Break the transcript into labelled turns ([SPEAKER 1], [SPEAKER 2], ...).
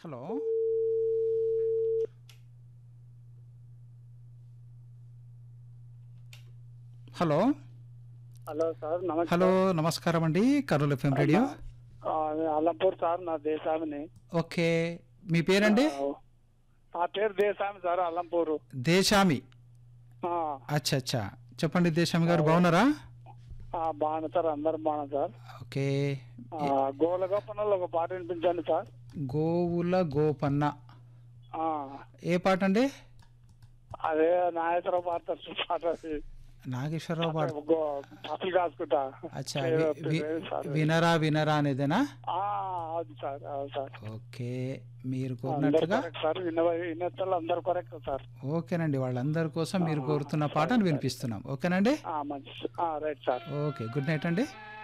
[SPEAKER 1] Hello hello
[SPEAKER 2] hello sir నమస్తే
[SPEAKER 1] hello నమస్కారం అండి కర్నూలు ఎఫ్ఎం రేడియో
[SPEAKER 2] ఆ, అల్లంపూర్ సార్ నా దేశామిని
[SPEAKER 1] ఓకే మీ పేరండి
[SPEAKER 2] ఆ, నా పేరు దేశామి సార్ అల్లంపూరు
[SPEAKER 1] దేశామి
[SPEAKER 2] ఆ,
[SPEAKER 1] అచ్చా అచ్చా చెప్పండి దేశామి గారు బాగున్నారా
[SPEAKER 2] ఆ, బాగున్నా సార్ అందరు బాగున్నా సార్
[SPEAKER 1] ఓకే
[SPEAKER 2] ఆ, గోల గోపనలో ఒక పాట వినిపించండి సార్
[SPEAKER 1] గోవుల గోపన్న
[SPEAKER 2] ఆ,
[SPEAKER 1] ఏ పాట అండి
[SPEAKER 2] అదే నాగేశ్వరరావు పాడతారు పాట అది.
[SPEAKER 1] నాగేశ్వరరావు పాట
[SPEAKER 2] గో- పసులు కాసుకుంటా
[SPEAKER 1] అచ్చా
[SPEAKER 2] పేరు-
[SPEAKER 1] వి- వి-
[SPEAKER 2] పేరు సార్.
[SPEAKER 1] వినరా వినరా అనేదేనా
[SPEAKER 2] ఆ, అవును సార్ అవును సార్
[SPEAKER 1] ఓకే మీరు
[SPEAKER 2] అందరు
[SPEAKER 1] కోరినట్లుగా
[SPEAKER 2] కరెక్ట్ సార్ విన్న వినేతలు అందరు కరెక్ట్ సార్
[SPEAKER 1] ఓకేనండి వాళ్ళందరి కోసం మీరు కోరుతున్న పాటను వినిపిస్తున్నాం ఓకేనండి
[SPEAKER 2] ఆ, మంచి ఆ, right sir
[SPEAKER 1] okay good night అండి